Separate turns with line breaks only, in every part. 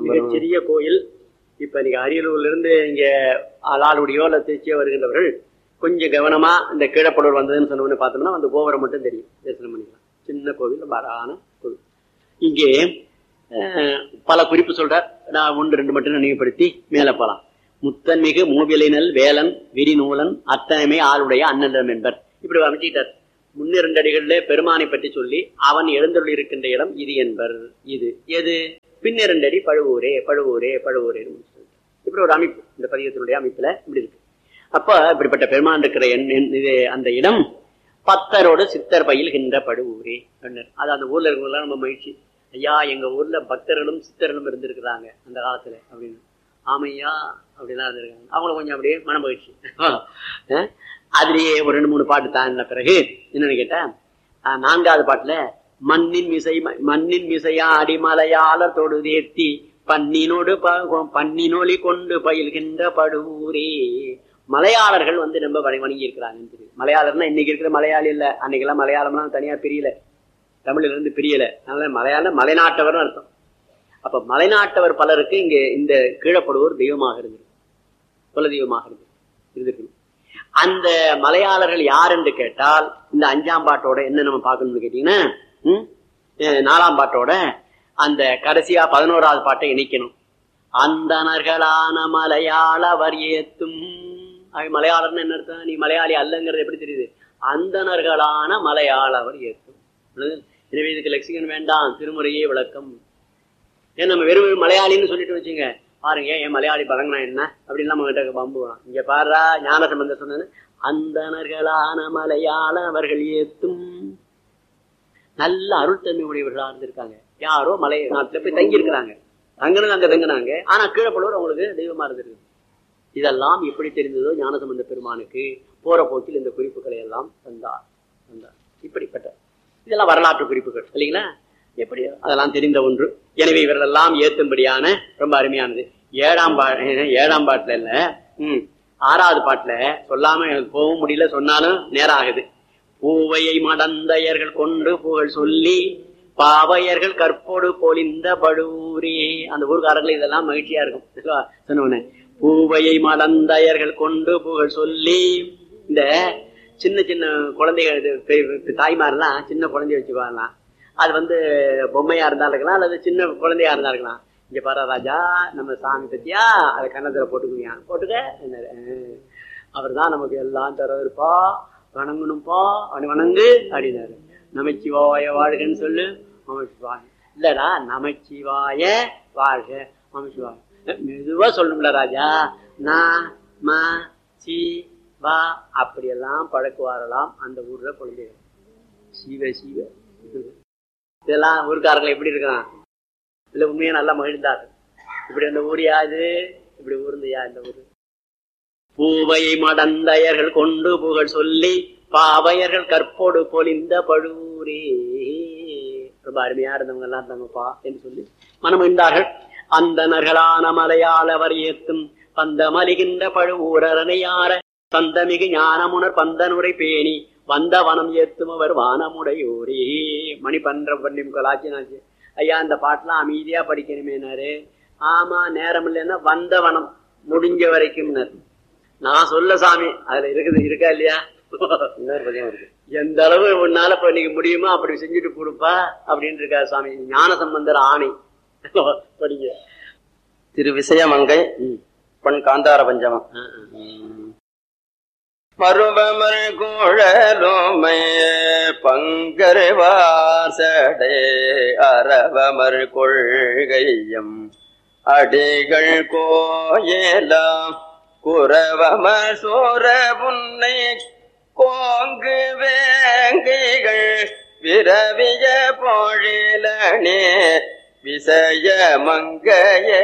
மிகச்சிறிய கோயில் இப்ப நீங்க அரியலூர்ல இருந்து இங்க லாலுடியோ இல்ல திருச்சியோ வருகின்றவர்கள் கொஞ்சம் கவனமா இந்த கீழப்படூர் வந்ததுன்னு சொன்னோம்னு பார்த்தோம்னா அந்த கோபுரம் மட்டும் தெரியும் தரிசனம் பண்ணிக்கலாம் சின்ன கோவில் பாரான கோவில் இங்கே அஹ், பல குறிப்பு சொல்றார் நான் ஒன்று ரெண்டு மட்டும் நினைவுபடுத்தி மேல போலாம் முத்தன்மிகு மூவிலினல் வேலன் விரிநூலன் அத்தனைமை ஆளுடைய அண்ணனிடம் என்பர் இப்படி அமைச்சிட்டார் முன்னிரண்டு அடிகளிலே பெருமானை பற்றி சொல்லி அவன் எழுந்தருள் இருக்கின்ற இடம் இது என்பர் இது எது பின்னிரண்டு அடி பழுவூரே பழுவூரே பழுவூரே இப்படி ஒரு அமைப்பு இந்த பதிகத்தினுடைய அமைப்புல இப்படி இருக்கு அப்ப இப்படிப்பட்ட பெருமான் இருக்கிற எண் எண் இது அந்த இடம் பத்தரோடு சித்தர் பயில்கின்ற படுவூரே சொன்னார் அது அந்த ஊர்ல இருக்கிறவங்களாம் நம்ம மகிழ்ச்சி ஐயா எங்க ஊர்ல பக்தர்களும் சித்தர்களும் இருந்திருக்கிறாங்க அந்த காலத்துல அப்படின்னு ஆமையா அப்படிலாம் இருந்திருக்காங்க அவங்களும் கொஞ்சம் அப்படியே மன மகிழ்ச்சி அஹ் அதுலயே ஒரு ரெண்டு மூணு பாட்டு தாண்டின பிறகு என்னன்னு கேட்டா அஹ் நான்காவது பாட்டுல மண்ணின் மிசை மண்ணின் மிசையா அடிமலையாளர் தொடு தேர்த்தி பன்னினோடு ப- பன்னினொலி கொண்டு பயில்கின்ற படுவூரே மலையாளர்கள் வந்து ரொம்ப வணங்கி வணங்கி இருக்கிறாங்கன்னு தெரியுது மலையாளர்னா இன்னைக்கு இருக்கிற மலையாளி இல்ல அன்னைக்கெல்லாம் மலையாளம்லாம் தனியா பிரியல தமிழ்ல இருந்து பிரியல அதனால மலையாளம் மலைநாட்டவர்னு அர்த்தம் அப்ப மலைநாட்டவர் பலருக்கு இங்க இந்த கீழப்படுவோர் தெய்வமாக இருந்திருக்கு குல தெய்வமாக இருந்து இருந்திருக்கு அந்த மலையாளர்கள் யார் என்று கேட்டால் இந்த அஞ்சாம் பாட்டோட என்ன நம்ம பார்க்கணும்னு கேட்டீங்கன்னா ம், அஹ், நாலாம் பாட்டோட அந்த கடைசியா பதினோராவது பாட்டை இணைக்கணும் அந்தணர்களான மலையாளவர் ஏத்தும் அது மலையாளர்னு என்ன அர்த்தம் நீ மலையாளி அல்லங்கிறது எப்படி தெரியுது அந்தணர்களான மலையாளவர் ஏத்தும் புரியுது? எனவே இதுக்கு லெக்சிகன் வேண்டாம் திருமுறையே விளக்கம் ஏன் நம்ம வெறும் வெறும் மலையாளின்னு சொல்லிட்டு வச்சுங்க பாருங்க ஏன் மலையாளி பழங்கினா என்ன அப்படின்னு நம்ம கிட்ட பம்பு வரும் இங்க பாருடா ஞான சம்பந்த சொன்னது அந்தணர்களான மலையாள அவர்கள் ஏத்தும் நல்ல அருள்தன்மை உடையவர்களா இருந்திருக்காங்க யாரோ மலை நாட்டுல போய் தங்கி இருக்கிறாங்க தங்கினது அங்க தங்கினாங்க ஆனா கீழப்படுவர் அவங்களுக்கு தெய்வமா இருந்திருக்கு இதெல்லாம் எப்படி தெரிந்ததோ ஞானசம்பந்த பெருமானுக்கு போற போக்கில் இந்த குறிப்புகளை எல்லாம் தந்தார் தந்தார் இப்படிப்பட்ட இதெல்லாம் வரலாற்று குறிப்புகள் இல்லைங்களா எப்படி அதெல்லாம் தெரிந்த ஒன்று எனவே இவரெல்லாம் ஏத்தும்படியான ரொம்ப அருமையானது ஏழாம் பா ஏழாம் பாட்டுல இல்ல ம் ஆறாவது பாட்டுல சொல்லாம எனக்கு போகவும் முடியல சொன்னாலும் நேரம் ஆகுது பூவையை மடந்தையர்கள் கொண்டு புகழ் சொல்லி பாவையர்கள் கற்போடு பொலிந்த படூரே அந்த ஊர்காரர்கள் இதெல்லாம் மகிழ்ச்சியா இருக்கும் சொன்ன பூவையை மடந்தையர்கள் கொண்டு புகழ் சொல்லி இந்த சின்ன சின்ன குழந்தைகள் இது பெ- பெ- தாய்மாரெல்லாம் சின்ன குழந்தைய வச்சுக்குவாங்களாம் அது வந்து பொம்மையா இருந்தா இருக்கலாம் அல்லது சின்ன குழந்தையா இருந்தா இருக்கலாம் இங்க பாரு ராஜா நம்ம சாமி பத்தியா அதை கன்னத்துல போட்டுக்குவியா போட்டுக்க அவர் தான் நமக்கு எல்லாம் தரவிருப்பா வணங்கணும்ப்பா அவனை வணங்கு அப்படின்னாரு நமச்சிவாய வாழ்கன்னு சொல்லு நமச்சிவாய இல்லடா நமச்சிவாய வாழ்க நமச்சிவாய மெதுவா சொல்லணும்ல ராஜா நா ம சி வா அப்படியெல்லாம் பழக்குவாரலாம் அந்த ஊர்ல குழந்தைகள் சிவ சிவ இதெல்லாம் ஊர்க்காரர்கள் எப்படி இருக்கிறான் இதுல உண்மையா நல்லா மகிழ்ந்தார் இப்படி அந்த ஊர் யாது இப்படி ஊர்ந்தையா இந்த ஊரு பூவையை மடந்தையர்கள் கொண்டு புகழ் சொல்லி பாவையர்கள் கற்போடு பொலிந்த பழுவூரே ரொம்ப அருமையா இருந்தவங்க எல்லாம் தங்கப்பா என்று சொல்லி மனமகிழ்ந்தார்கள் அந்தனர்களான மலையாளவர் ஏத்தும் பந்த மலிகின்ற பழுவூரரணையார சந்தமிகு ஞானமுனர் பந்தனுரை பேணி வந்த வனம் ஏத்தும் அவர் வானமுடையோரே மணி பன்ற பண்ணிம் கலாச்சினாச்சு ஐயா இந்த பாட்டெல்லாம் அமைதியா படிக்கணுமேனாரு ஆமா நேரம் இல்லைன்னா வந்த வனம் முடிஞ்ச வரைக்கும்னாரு நான் சொல்ல சாமி அதுல இருக்குது இருக்கா இல்லையா
இன்னொரு பதியம் இருக்கு
எந்த அளவு உன்னால பண்ணிக்க முடியுமோ அப்படி செஞ்சுட்டு கொடுப்பா அப்படின்னு இருக்கா சாமி ஞான சம்பந்தர் ஆணை படிங்க
திரு விசயமங்கை
ம்.
பொன் காந்தார பஞ்சமம்
ஆ, ஆ.
மறுபமர் குழலுமை பங்கரு வாசடே அரவமர் கொள்கையம் அடிகள் கோயலாம் குரவமர் சோர புன்னை கோங்கு வேங்கைகள் விரவிய பொழிலனே விசய மங்கையே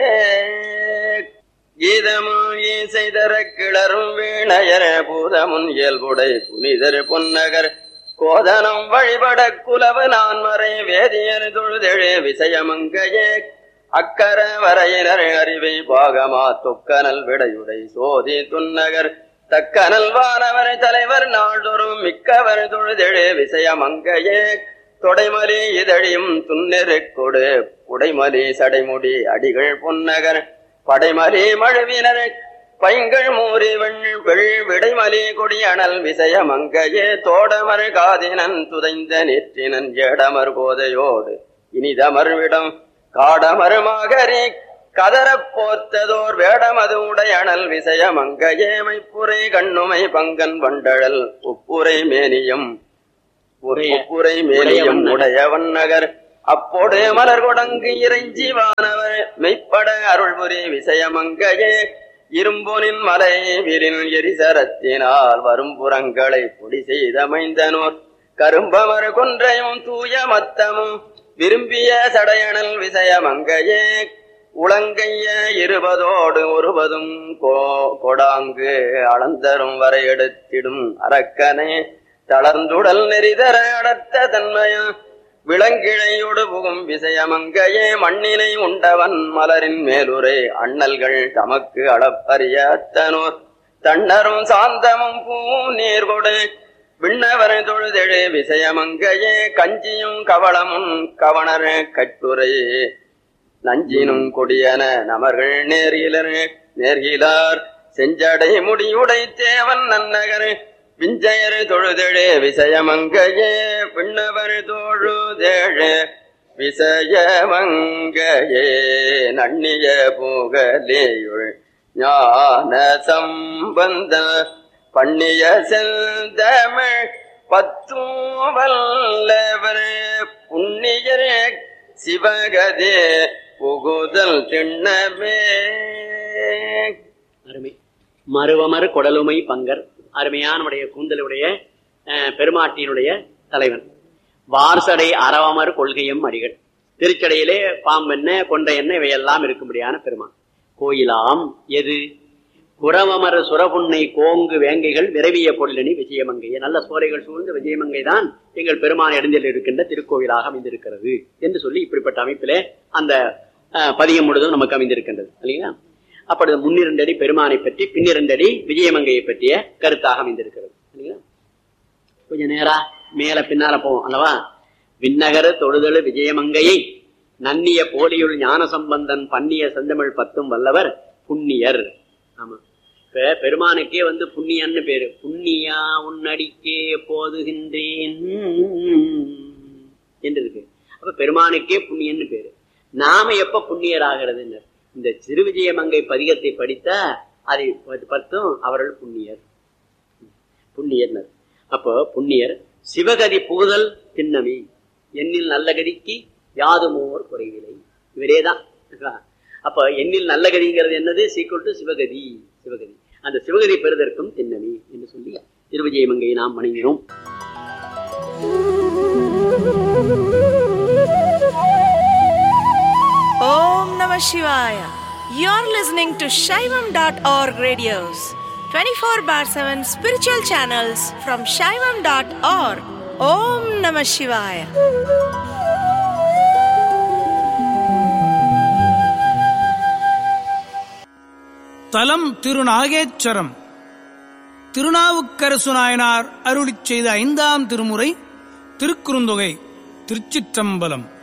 கீதமும் இசைதர கிளரும் வீணையர் பூதமுன் இயல்புடை புனிதர் பொன்னகர் கோதனம் வழிபட குலவு நான்மறை வேதியர் தொழுதெழு விசயமங்கையே அக்கர வரையினர் அறிவை பாகமா தொக்கனல் விடையுடை சோதி துன்னகர் தக்கனல் வானவர் தலைவர் நாள்தோறும் மிக்கவர் தொழுதெழு விசயமங்கையே தொடைமலி இதழியும் துன்னெருக்கொடு உடைமலி சடைமுடி அடிகள் பொன்னகர் படைமலி மழுவினர் பைங்கள் மூறி வெண் வெள் விடைமலி கொடியணல் விசய மங்கையே தோடமர் காதினன் துதைந்த நெற்றினன் ஜேடமர் கோதையோடு இனிதமர்விடம் காடமர் மாகரி கதறப் போர்த்ததோர் வேடமது உடையணல் விசய மங்கையேமை புரை கண்ணுமை பங்கன் வண்டழல் உப்புரை மேனியம் உப்புரை மேனியம் உடையவன் நகர் அப்போடு மலர் கொடங்கு இறைஞ்சி வானவர் மெய்ப்பட அருள்புரி விசயமங்கையே இரும்பொனின் மலை விரின் எரிசரத்தினால் வரும் புறங்களை பொடி செய்தமைந்தனோர் கரும்பமர் கொன்றையும் தூய மத்தமும் விரும்பிய சடையணல் விசயமங்கையே உளங்கைய இருபதோடு ஒருபதும் கோ- கொடாங்கு அளந்தரும் வரை எடுத்திடும் அரக்கனே தளர்ந்துடல் நெறிதர அடர்த்த தன்மையும் விளங்கிழையோடு புகும் விசயமங்கையே மண்ணினை உண்டவன் மலரின் மேலுரை அண்ணல்கள் தமக்கு அளப்பரிய அத்தனோர் தன்னரும் சாந்தமும் பூவும் நீர்கொடு விண்ணவர் தொழுதெழு விசயமங்கையே கஞ்சியும் கவளமும் கவணர் கட்டுரையே நஞ்சினும் கொடியன நமர்கள் நேர்கிலர் நேர்கிலார் செஞ்சடை முடியுடை தேவன் நன்னகர் விஞ்சயர் தொழுதெழு விசயமங்கையே பின்னவர் தொழுதெழு விசயமங்கையே நன்னிய புகலேயுள் ஞான சம்பந்த பண்ணிய செந்தமிழ் பத்தும் வல்லவர் புண்ணியர் சிவகதே புகுதல் திண்ணமே
அருமை மருவமர் கொடலுமை பங்கர் அருமையான நம்முடைய கூந்தலுடைய அஹ், பெருமாட்டியினுடைய தலைவன் வார்சடை அரவமர் கொள்கையும் அடிகள் திருச்சடையிலே பாம்பெண்ண கொண்ட எண்ணெய் இவையெல்லாம் இருக்கும்படியான பெருமான் கோயிலாம் எது குரவமர் சுரபுன்னை கோங்கு வேங்கைகள் விரவிய பொருளணி விஜயமங்கை நல்ல சோலைகள் சூழ்ந்த விஜயமங்கை தான் எங்கள் பெருமான் இடத்தில் இருக்கின்ற திருக்கோவிலாக அமைந்திருக்கிறது என்று சொல்லி இப்படிப்பட்ட அமைப்பிலே அந்த அஹ், பதிகம் முழுதும் நமக்கு அமைந்திருக்கின்றது இல்லைங்களா அப்பொழுது முன்னிரண்டடி பெருமானை பற்றி பின்னிரண்டடி விஜயமங்கையை பற்றிய கருத்தாக அமைந்திருக்கிறது இல்லைங்களா கொஞ்ச நேரா மேல பின்னால போவோம் அல்லவா விண்ணகர தொழுதழு விஜயமங்கையை நன்னிய போலியுள் ஞான சம்பந்தன் பண்ணிய செந்தமிழ் பத்தும் வல்லவர் புண்ணியர் ஆமா இப்ப பெருமானுக்கே வந்து புண்ணியன்னு பேரு புண்ணியா உன்னடிக்கே போதுகின்றேன் என்று இருக்கு அப்ப பெருமானுக்கே புண்ணியன்னு பேரு நாம எப்ப புண்ணியர் ஆகிறதுன்னு இந்த சிறுவிஜயமங்கை பதிகத்தை படித்தா அதை பத்தும் அவர்கள் புண்ணியர் புண்ணியர்னர் அப்போ புண்ணியர் சிவகதி புகுதல் திண்ணமி எண்ணில் நல்ல கதிக்கு யாதுமோர் குறைவில்லை இவரே தான் அப்ப எண்ணில் நல்ல கதிங்கிறது என்னது சீக்கிரம் டு சிவகதி சிவகதி அந்த சிவகதி பெறுதற்கும் திண்ணமி என்று சொல்லி திருவிஜயமங்கையை நாம் வணங்கினோம்
Om Namah Shivaya. You're listening to Shaivam.org radios, 24 bar 7 spiritual channels from Shaivam.org. Om Namah Shivaya.
தலம் திருநாகேச்சரம் திருநாவுக்கரசு நாயனார் அருளிச் செய்த ஐந்தாம் திருமுறை திருக்குறுந்தொகை திருச்சிற்றம்பலம்